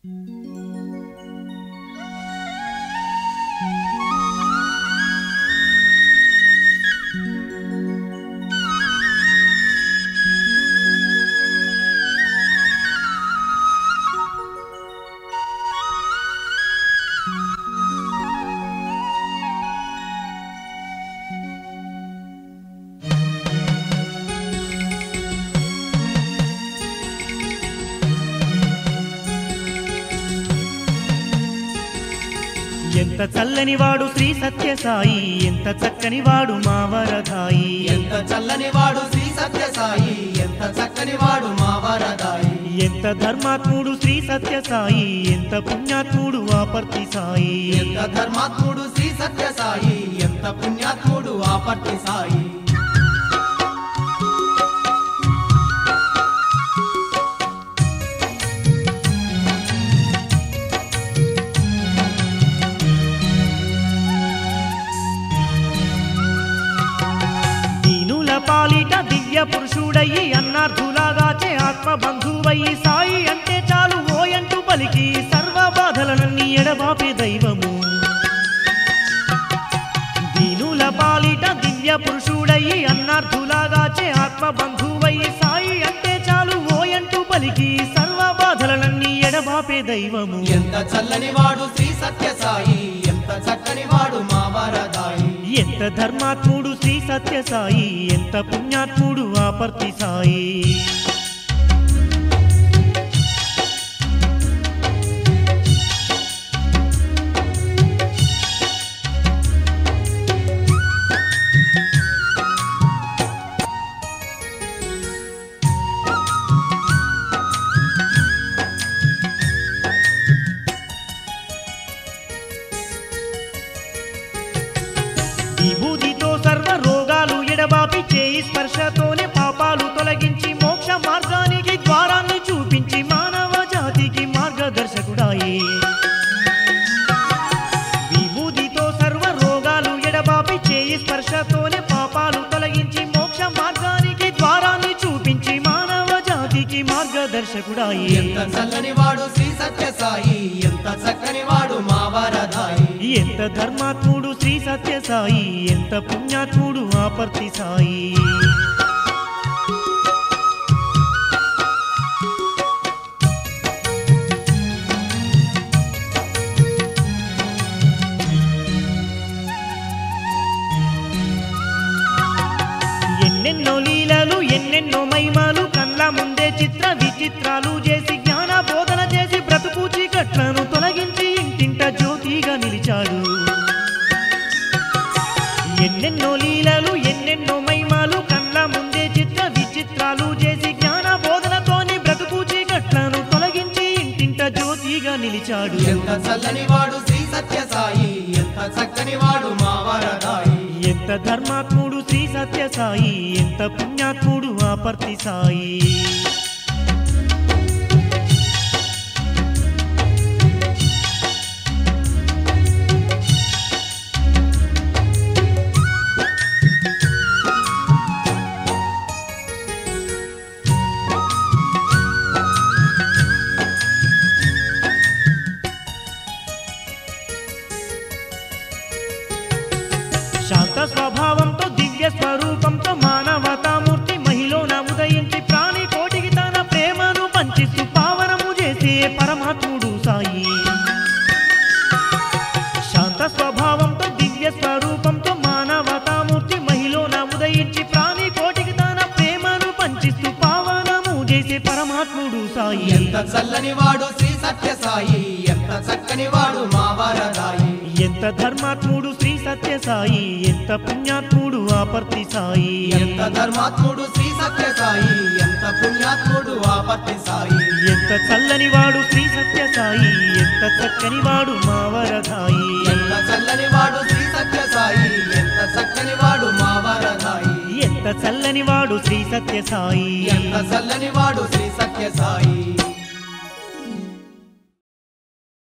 ఎంత చల్లని వాడు శ్రీ సత్యసాయి ఎంత చక్కని వాడు మా వరదాయి ఎంత చల్లని వాడు శ్రీ సత్యసాయి ఎంత చక్కని వాడు మా వరదాయి ఎంత ధర్మాత్ముడు శ్రీ సత్యసాయి ఎంత పుణ్యాత్ముడు ఆపర్తి సాయి ఎంత ధర్మాత్ముడు శ్రీ సత్యసాయి ఎంత పుణ్యాత్ముడు ఆపట్టి సాయి దీనుల పాలిట దివ్య పురుషుడయ్యి అన్నార్థులాగాచే ఆత్మ బంధువయ్యి సాయి అంటే చాలు ఓయంటూ పలికి సర్వ బాధలనన్నీ ఎడబాపే దైవము దీనుల పాలిట దివ్య పురుషుడయ్యి అన్నార్థులాగాచే ఆత్మ బంధువయ్యి సాయి అంటే చాలు ఓయంటూ పలికి సర్వ బాధలనన్నీ ఎడబాపే దైవము ఎంత చల్లని వాడు శ్రీ సత్యసాయి ఎంత చక్కని వాడు మా వరదాయి ఎంత ధర్మాత్ముడు శ్రీ సత్యసాయి ఎంత పుణ్యాత్ముడు ఆపర్తి సాయి విభూతితో సర్వ రోగాలు ఎడబాపి చేయి స్పర్శతోనే పాపాలు తొలగించి మోక్ష మార్గానికి ద్వారాన్ని చూపించి మానవ జాతికి మార్గదర్శకుడాయి విభూతితో సర్వ రోగాలు ఎడబాపి చేయి స్పర్శతోనే పాపాలు తొలగించి మోక్ష మార్గానికి ద్వారాన్ని చూపించి మానవ జాతికి మార్గదర్శకుడాయి ఎంత చల్లని వాడు శ్రీ సత్యసాయి ఎంత చక్కని వాడు మా వరదాయి ఎంత ధర్మాత్ముడు శ్రీ సత్యసాయి ఎంత పుణ్యాత్ముడు ఆపర్తి సాయి ఎన్నెన్నో లీలలు ఎన్నెన్నో మహిమలు కళ్ళ ముందే చిత్ర విచిత్రాలు చేసి జ్ఞాన బోధన చేసి బ్రతుకు చీకట్లను తొలగించి ఇంటింట జ్యోతిగా నిలిచాడు ఎన్నెన్నో లీలలు ఎన్నెన్నో మహిమలు కళ్ళ ముందే చిత్ర విచిత్రాలు చేసి జ్ఞాన బోధనతోని బ్రతుకు చీకట్లను తొలగించి ఇంటింట జ్యోతిగా నిలిచాడు ఎంత చల్లని వాడు శ్రీ సత్యసాయి ఎంత చక్కని వాడు మా వరదాయి ఎంత ధర్మాత్ముడు శ్రీ సత్యసాయి ఎంత పుణ్యాత్ముడు ఆపర్తి సాయి శాంత స్వభావంతో దివ్య స్వరూపంతో మానవతామూర్తి మహిళన ఉదయించి ప్రాణి కోటికి తన ప్రేమను పంచిస్తూ పావనము చేసే పరమాత్ముడు సాయి శాంత స్వభావంతో దివ్య స్వరూపంతో మానవతామూర్తి మహిళన ఉదయించి ప్రాణి కోటికి తన ప్రేమను పంచిస్తూ పావనము చేసే పరమాత్ముడు సాయి ఎంత చల్లని వాడు శ్రీ సత్యసాయి ఎంత చక్కని వాడు మా వరదాయి ఎంత ధర్మాత్ముడు శ్రీ సత్యసాయి ఎంత పుణ్యాత్ముడు ఆపర్తి సాయి ఎంత ధర్మాత్ముడు శ్రీ సత్యసాయి ఎంత పుణ్యాత్ముడు ఆపత్తి సాయి ఎంత చల్లని వాడు శ్రీ సత్యసాయి ఎంత చక్కని వాడు మా వరదాయి ఎంత చల్లని వాడు శ్రీ సత్యసాయి ఎంత చక్కని వాడు మా వరదాయి ఎంత చల్లని వాడు శ్రీ సత్యసాయి ఎంత చల్లని వాడు శ్రీ సత్యసాయి